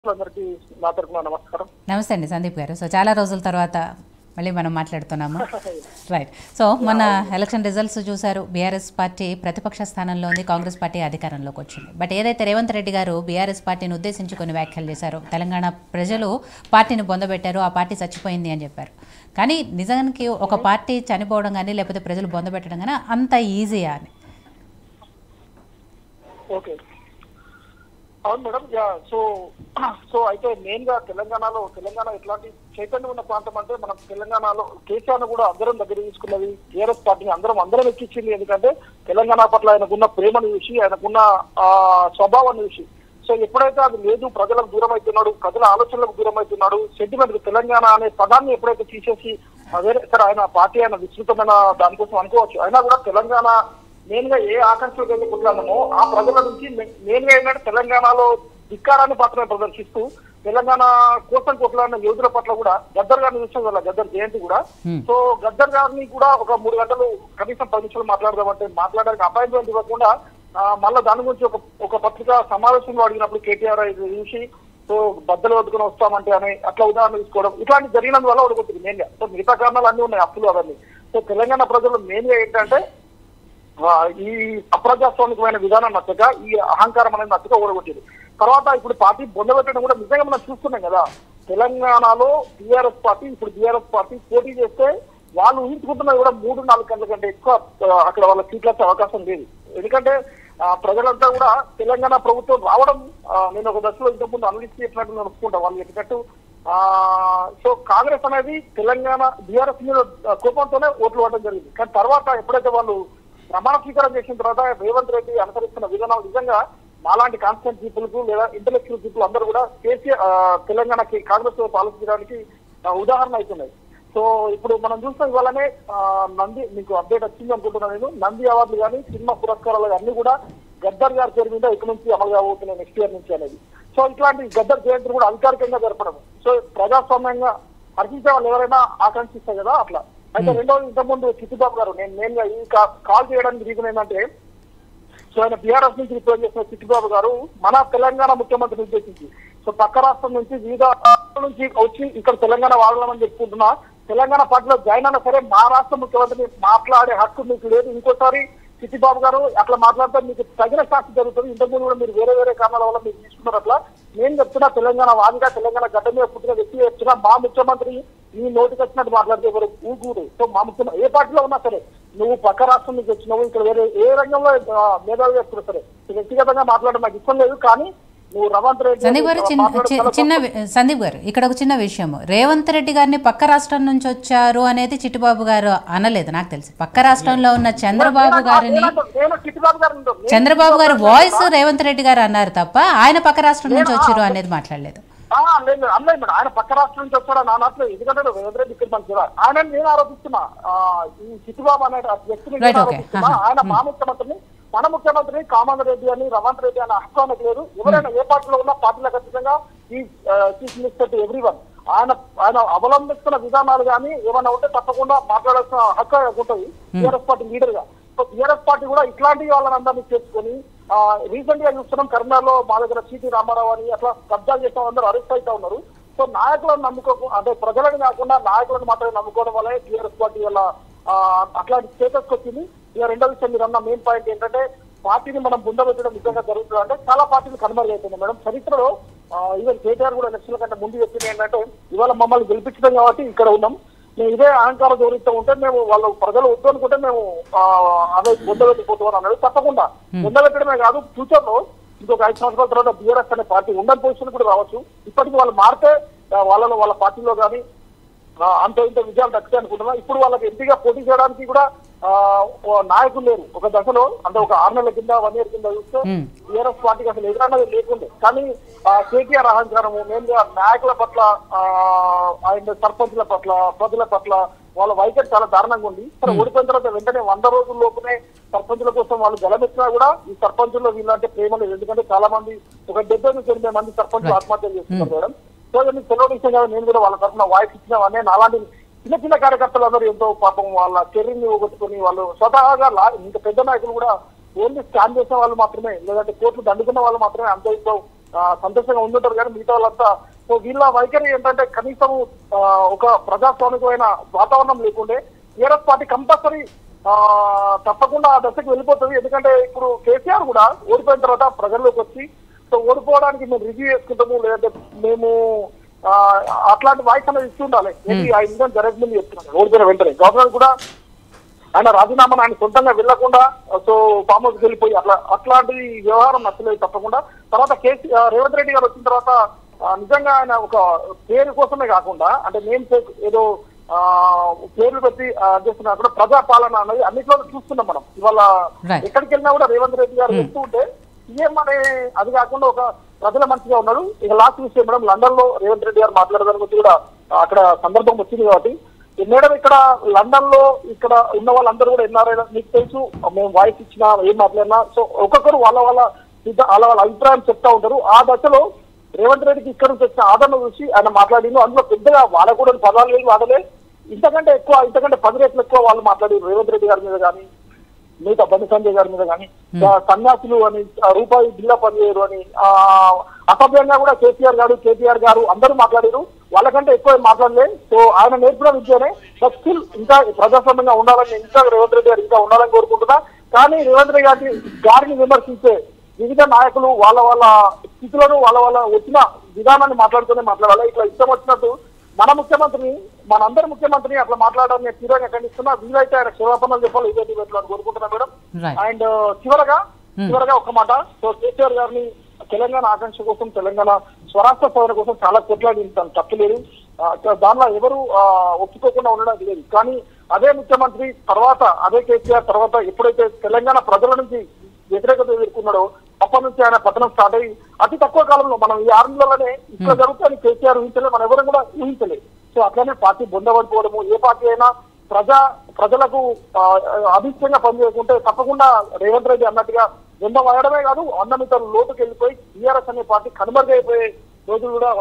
అందరికీ నా తరఫున నమస్కారం నమస్తే అండి సందీప్ గారు సో చాలా రోజుల తర్వాత మళ్ళీ మనం మాట్లాడుతున్నాము రైట్ సో మన ఎలక్షన్ రిజల్ట్స్ చూశారు బీఆర్ఎస్ పార్టీ ప్రతిపక్ష స్థానంలో ఉంది కాంగ్రెస్ పార్టీ అధికారంలోకి వచ్చింది బట్ ఏదైతే రేవంత్ రెడ్డి గారు బీఆర్ఎస్ పార్టీని ఉద్దేశించి కొన్ని వ్యాఖ్యలు చేశారో తెలంగాణ ప్రజలు పార్టీని బొందబెట్టారు ఆ పార్టీ చచ్చిపోయింది అని చెప్పారు కానీ నిజానికి ఒక పార్టీ చనిపోవడం కానీ లేకపోతే ప్రజలు బొందబెట్టడం కానీ అంత ఈజీయా అని ఓకే అవును మేడం యా సో సో అయితే మెయిన్ గా తెలంగాణలో తెలంగాణ ఎట్లాంటి చైతన్యం ఉన్న ప్రాంతం అంటే మనం తెలంగాణలో కేసీఆర్ కూడా అందరం దగ్గర తీసుకున్నది టీఆర్ఎస్ పార్టీని అందరం అందరం ఎక్కించింది ఎందుకంటే తెలంగాణ పట్ల ఆయనకున్న ప్రేమను చూసి ఆయనకున్న ఆ స్వభావాన్ని చూసి సో ఎప్పుడైతే అది లేదు ప్రజలకు దూరం అవుతున్నాడు ప్రజల ఆలోచనలకు దూరం అవుతున్నాడు సెంటిమెంట్ తెలంగాణ అనే పదాన్ని ఎప్పుడైతే తీసేసి అదే సరే ఆయన పార్టీ ఆయన విస్తృతమైన దానికోసం అనుకోవచ్చు అయినా కూడా తెలంగాణ మెయిన్ గా ఏ ఆకాంక్షలకు అయితే కొట్లాడమో ఆ ప్రజల నుంచి మెయిన్ గా ఏంటంటే తెలంగాణలో ధిక్కారాన్ని మాత్రమే ప్రదర్శిస్తూ తెలంగాణ కోసం కొట్లాడిన యోధుల పట్ల కూడా గద్దర్ గారిని చూసాం కదా గద్దర్ జయంతి కూడా Hmm. సో గద్దర్ గారిని కూడా ఒక మూడు గంటలు కనీసం పది నిమిషాలు మాట్లాడదామంటే మాట్లాడడానికి అపాయింట్మెంట్ ఇవ్వకుండా ఆ, మళ్ళా దాని గురించి ఒక ఒక పత్రికా సమావేశంలో అడిగినప్పుడు కేటీఆర్ ఇది చూసి సో బద్దలు వద్దుకుని వస్తామంటే అని అట్లా ఉదాహరణ తీసుకోవడం ఇట్లాంటి జరిగినందువల్ల ఓడిపోతుంది మెయిన్ గా సో మిగతా కారణాలు అన్ని ఉన్నాయి అప్పులు అవన్నీ సో తెలంగాణ ప్రజలు మెయిన్ గా ఏంటంటే ఆ, ఈ అప్రజాస్వామికమైన విధానం నచ్చక ఈ అహంకారం అనేది నచ్చక ఓడగొట్టింది తర్వాత ఇప్పుడు పార్టీ బొందబెట్టడం కూడా నిజంగా మనం చూస్తున్నాం కదా తెలంగాణలో టీఆర్ఎస్ పార్టీ ఇప్పుడు టీఆర్ఎస్ పార్టీ పోటీ చేస్తే వాళ్ళు ఊహించుకుంటున్నది కూడా మూడు నాలుగు గంటల కంటే ఎక్కువ ఆ, అక్కడ వాళ్ళ సీట్లు వచ్చే అవకాశం లేదు ఎందుకంటే ఆ, ప్రజలంతా కూడా తెలంగాణ ప్రభుత్వం రావడం ఆ, నేను ఒక దశలో ఇంతకుముందు అనలిస్ట్ చెప్పినట్టు నేను ఒప్పుకుంటా వాళ్ళు చెప్పినట్టు ఆ సో కాంగ్రెస్ అనేది తెలంగాణ బీఆర్ఎస్ మీద ఆ, కోపంతోనే ఓట్లు పడడం జరిగింది కానీ తర్వాత ఎప్పుడైతే వాళ్ళు ప్రమాణ స్వీకారం చేసిన తర్వాత రేవంత్ రెడ్డి అనుసరిస్తున్న విధానాలు నిజంగా మాలాంటి కాన్స్టెంట్ పీపుల్ కు లేదా ఇంటలెక్చువల్ పీపుల్ అందరూ కూడా కేసీఆర్ ఆ, తెలంగాణకి కాంగ్రెస్ వైపు ఆలోచించడానికి ఆ, ఉదాహరణ అవుతున్నాయి సో ఇప్పుడు మనం చూస్తాం ఇవాళనే ఆ, నంది మీకు అప్డేట్ వచ్చింది అనుకుంటున్నాను నేను నంది అవార్డులు కానీ సినిమా పురస్కారాలు అన్ని కూడా గద్దర్ గారి పేరు మీద ఇక్కడ నుంచి అమలు కాబోతున్నాయి నెక్స్ట్ ఇయర్ నుంచి అనేది సో ఇట్లాంటి గద్దర్ జయంతిని కూడా అధికారికంగా జరపడం సో ప్రజాస్వామ్యంగా హర్షించే వాళ్ళు ఎవరైనా ఆకాంక్షిస్తారు కదా అట్లా అయితే రెండోది ఇంతకుముందు చిట్టిబాబు గారు నేను మెయిన్ గా ఈ కా- కాల్ చేయడానికి రీజన్ ఏంటంటే సో ఆయన బీఆర్ఎస్ నుంచి రిప్రజెంట్ చేసిన చిట్టిబాబు గారు మన తెలంగాణ ముఖ్యమంత్రిని ఉద్దేశించి సో పక్క రాష్ట్రం నుంచి వివిధ రాష్ట్రాల నుంచి వచ్చి ఇక్కడ తెలంగాణ వాడాలని చెప్పుకుంటున్నా తెలంగాణ పార్టీలో జాయిన్ అయినా సరే మా రాష్ట్ర ముఖ్యమంత్రిని మాట్లాడే హక్కు మీకు లేదు ఇంకోసారి చిట్టిబాబు గారు అట్లా మాట్లాడితే మీకు తగిన శాస్తి జరుగుతుంది ఇంతకుముందు కూడా మీరు వేరే వేరే కారణాల వల్ల మీరు తీసుకున్నారు అట్లా నేను చెప్తున్నా తెలంగాణ వాదిగా తెలంగాణ గడ్డ మీద పుట్టిన వ్యక్తి చెప్తున్నా మా ముఖ్యమంత్రి నీ నోటికి వచ్చినట్టు మాట్లాడితే ఎవరు ఊకూరు సో మా ముఖ్యమంత్రి ఏ పార్టీలో ఉన్నా సరే నువ్వు పక్క రాష్ట్రం నుంచి వచ్చినావు ఇక్కడ వేరే ఏ రంగంలో ఆ, మేధావి వ్యక్తులు సరే వ్యక్తిగతంగా మాట్లాడడం నాకు ఇష్టం లేదు కానీ నువ్వు రవంత్ రెడ్డి సందీప్ గారు చిన్న మాట్లాడడం చి- చాలా చిన్న వి- సందీప్ గారు ఇక్కడ ఒక చిన్న విషయం రేవంత్ రెడ్డి గారిని పక్క రాష్ట్రం నుంచి వచ్చారు అనేది చిట్టిబాబు గారు అనలేదు నాకు తెలిసి పక్క రాష్ట్రంలో ఉన్న చంద్రబాబు నేను- గారిని నేను- నేను చిట్టిబాబు గారిని ఉంటాను. నేను చంద్రబాబు గారి చిట్టిబాబు వాయిస్ గారిని రేవంత్ రెడ్డి గారు అన్నారు తప్ప ఆయన పక్క రాష్ట్రం నుంచి వచ్చారు అనేది మాట్లాడలేదు ఆ, లేదు అన్నయ్య మేడం ఆయన పక్క రాష్ట్రం నుంచి వచ్చాడా నా నాట్లో ఎందుకంటే రేవంత్ రెడ్డి ఇక్కడ మంచి ఆయన నేను ఆరోపిస్తున్నా ఆ, ఈ చిట్టుబాబు అనే ఆ వ్యక్తిని నేను Right, okay. ఆరోపిస్తున్నా Uh-huh. ఆయన మా ముఖ్యమంత్రిని మన ముఖ్యమంత్రిని కామన్ రెడ్డి అని రవంత్ రెడ్డి అని హక్కు ఆయనకు లేదు ఎవరైనా ఏ పార్టీలో ఉన్నా పార్టీలో ఖచ్చితంగా ఈ chief minister to every one ఆయన ఆయన అవలంబిస్తున్న విధానాలు కానీ ఏమైనా ఉంటే తప్పకుండా మాట్లాడాల్సిన హక్కు ఆయనకు ఉంటుంది టీఆర్ఎస్ పార్టీ లీడర్ గా సో టీఆర్ఎస్ పార్టీ కూడా ఇట్లాంటి వాళ్ళని అందరినీ చేసుకొని రీసెంట్ గా చూస్తున్నాం కరీంనగర్లో మా దగ్గర సిటీ రామారావు అని అట్లా కబ్జాలు చేసిన అందరూ అరెస్ట్ అవుతా ఉన్నారు సో నాయకులను నమ్ముకో అంటే ప్రజలను కాకుండా నాయకులను మాత్రమే నమ్ముకోవడం వల్ల టీఆర్ఎస్ పార్టీ వల్ల ఆ, అట్లాంటి స్టేటస్ వచ్చింది ఇక రెండో విషయం మీరు అన్న మెయిన్ పాయింట్ ఏంటంటే పార్టీని మనం బుందబెట్టడం నిజంగా జరుగుతుంది అంటే చాలా పార్టీలు కనుమరుగైపోయింది మేడం చరిత్రలో ఈవెన్ కేటీఆర్ కూడా ఎలక్షన్ల కంటే ముందు చెప్పింది ఏంటంటే ఇవాళ మమ్మల్ని గెలిపించడం కాబట్టి ఇక్కడ ఉన్నాం మేము ఇదే అహంకార ధోరణితో ఉంటే మేము వాళ్ళు ప్రజలు వద్దు అనుకుంటే మేము ఆ, అదే బొందబెట్టిపోతామని అన్నాడు తప్పకుండా బొందబెట్టడమే కాదు ఫ్యూచర్ లో ఇంకొక ఐదు సంవత్సరాల తర్వాత బీఆర్ఎస్ అనే పార్టీ ఉండని పొజిషన్ కూడా రావచ్చు ఇప్పటికి వాళ్ళు మారితే ఆ, వాళ్ళలో వాళ్ళ పార్టీలో కానీ ఆ, అంత ఇంత విజయాలు దక్కుతాయి అనుకుంటున్నా ఇప్పుడు వాళ్ళకి ఎంపీగా పోటీ చేయడానికి కూడా ఆ, ఓ నాయకులు లేరు ఒక దశలో అంటే ఒక ఆరు నెలల కింద వన్ ఇయర్ కింద చూస్తే Hmm. టీఆర్ఎస్ పార్టీకి అసలు ఎదురన్నది లేకుండే కానీ ఆ, కేటీఆర్ అహంకారము మెయిన్గా నాయకుల పట్ల ఆ, ఆయన సర్పంచుల పట్ల ప్రజల పట్ల వాళ్ళ వైఖరి చాలా దారుణంగా ఉంది సరే ఓడిపోయిన తర్వాత వెంటనే వంద రోజుల లోపునే సర్పంచుల కోసం వాళ్ళు గలమెచ్చినా కూడా ఈ సర్పంచుల్లో వీళ్ళంటే ప్రేమ లేదు ఎందుకంటే చాలా మంది ఒక డెబ్బై నుంచి ఎనభై మంది సర్పంచులు ఆత్మహత్యలు చేస్తున్నారు మేడం సో ఇది తెలియని విషయం కాదు నేను కూడా వాళ్ళ తరఫున వాయిస్ ఇచ్చిన అనే నాలాంటి చిన్న చిన్న కార్యకర్తలు అందరూ ఎంతో పాపం వాళ్ళ కెరీర్ని పోగొట్టుకుని వాళ్ళు స్వతహాగా లా- ఇంత పెద్ద నాయకులు కూడా ఓన్లీ స్కాన్ చేసిన వాళ్ళు మాత్రమే లేదంటే కోర్టు దండుకున్న వాళ్ళు మాత్రమే అంత ఇంతో ఆ, సంతోషంగా ఉండుంటారు కానీ మిగతా వాళ్ళంతా సో వీళ్ళ వైఖరి ఏంటంటే కనీసం ఆ, ఒక ప్రజాస్వామికమైన వాతావరణం లేకుండే టీఆర్ఎస్ పార్టీ కంపల్సరీ ఆ, తప్పకుండా ఆ దశకు వెళ్ళిపోతుంది ఎందుకంటే ఇప్పుడు కేసీఆర్ కూడా ఓడిపోయిన తర్వాత ప్రజల్లోకి వచ్చి సో ఓడిపోవడానికి మేము రివ్యూ చేసుకుంటాము లేదంటే మేము ఆ, అట్లాంటి వాయిస్ అనేది ఇస్తూ ఉండాలి ఏంటి ఆ ఇన్సిడెంట్ జరగకముందు చెప్తున్నాను ఓడిపోయిన వెంటనే గవర్నర్ కూడా ఆయన రాజీనామాను ఆయన సొంతంగా వెళ్లకుండా సో ఫామ్ హౌస్ వెళ్ళిపోయి అట్లా అట్లాంటి వ్యవహారం నచ్చలేదు తప్పకుండా తర్వాత కేసీ ఆ, రేవంత్ రెడ్డి గారు వచ్చిన తర్వాత ఆ, నిజంగా ఆయన ఒక పేరు కోసమే కాకుండా అంటే నేమ్ సేక్ ఏదో ఆ, పేర్లు పెట్టి ఆ, చేస్తున్నా కూడా ప్రజాపాలన అనేది అన్నిట్లో చూస్తున్నాం మనం ఇవాళ Right. ఎక్కడికి వెళ్ళినా కూడా రేవంత్ రెడ్డి గారు వెళ్తూ ఉంటే సీఎం అనే అది కాకుండా ఒక ప్రజల మంచిగా ఉన్నాడు ఇక లాస్ట్ విషయం మేడం లండన్ లో రేవంత్ రెడ్డి గారు మాట్లాడదాని గురించి కూడా అక్కడ సందర్భం వచ్చింది కాబట్టి ఈ మేడం ఇక్కడ లండన్ లో ఇక్కడ ఉన్న వాళ్ళందరూ కూడా ఎన్ఆర్ఐ మీకు తెలుసు మేము వాయిస్ ఇచ్చినా ఏం మాట్లాడినా సో ఒక్కొక్కరు వాళ్ళ వాళ్ళ సిద్ధ- వాళ్ళ వాళ్ళ అభిప్రాయం చెప్తా ఉంటారు ఆ దశలో రేవంత్ రెడ్డికి ఇక్కడ నుంచి వచ్చిన ఆదరణ చూసి ఆయన మాట్లాడిండు అందులో పెద్దగా వాడకూడని పదాలు ఏమి వాడలే ఇంతకంటే ఎక్కువ ఇంతకంటే పది రెట్లు ఎక్కువ వాళ్ళు మాట్లాడారు రేవంత్ రెడ్డి గారి మీద కానీ మిగతా బండి సంజయ్ గారి మీద కానీ సన్యాసులు అని ఆ, రూపాయి బిల్ల పనిచేయరు అని ఆ, అసభ్యంగా కూడా కేసీఆర్ గారు కేటీఆర్ గారు అందరూ మాట్లాడారు వాళ్ళకంటే ఎక్కువ ఏం మాట్లాడలేదు సో ఆయన నేర్పిన విద్యనే బట్ స్టిల్ ఇంకా ప్రజాస్వామ్యంగా ఉండాలని ఇంకా రేవంత్ రెడ్డి గారు ఇంకా ఉండాలని కోరుకుంటున్నా కానీ రేవంత్ రెడ్డి గారి గారిని విమర్శించే వివిధ నాయకులు వాళ్ళ వాళ్ళ స్థితులను వాళ్ళ వాళ్ళ వచ్చిన విధానాన్ని మాట్లాడుతూనే మాట్లాడాలి ఇట్లా ఇష్టం వచ్చినట్టు మన ముఖ్యమంత్రిని మనందరి ముఖ్యమంత్రిని అట్లా మాట్లాడాలని నేను తీవ్రంగా ఖండిస్తున్నా వీలైతే ఆయన క్షమాపణలు చెప్పాలి ఇదే పెట్టాలని కోరుకుంటున్నా మేడం రైట్ అండ్ చివరగా చివరగా ఒక మాట సో కేసీఆర్ గారిని తెలంగాణ ఆకాంక్ష కోసం తెలంగాణ స్వరాష్ట్ర సవరణ కోసం చాలా కొట్లాడి తను తప్పలేదు ఆ, దానిలో ఎవరు ఆ, ఒప్పుకోకుండా ఉండడం లేదు కానీ అదే ముఖ్యమంత్రి తర్వాత అదే కేసీఆర్ తర్వాత ఎప్పుడైతే తెలంగాణ ప్రజల నుంచి వ్యతిరేకత ఎదుర్కొన్నాడో అప్పటి నుంచి ఆయన పతనం స్టార్ట్ అయ్యి అతి తక్కువ కాలంలో మనం ఈ ఆరు నెలలోనే ఇట్లా జరుగుతుంది కేసీఆర్ ఊహించలేదు మనం ఎవరు కూడా ఊహించలేదు సో అట్లనే పార్టీ బొందబడిపోవడము ఏ పార్టీ అయినా ప్రజా ప్రజలకు ఆ, అభిష్టంగా పనిచేయకుంటే తప్పకుండా రేవంత్ రెడ్డి అన్నట్టుగా బొంద వాడడమే కాదు అన్నమితలు లోతుకి వెళ్ళిపోయి టీఆర్ఎస్ అనే పార్టీ కనుమరుగైపోయే రోజులు కూడా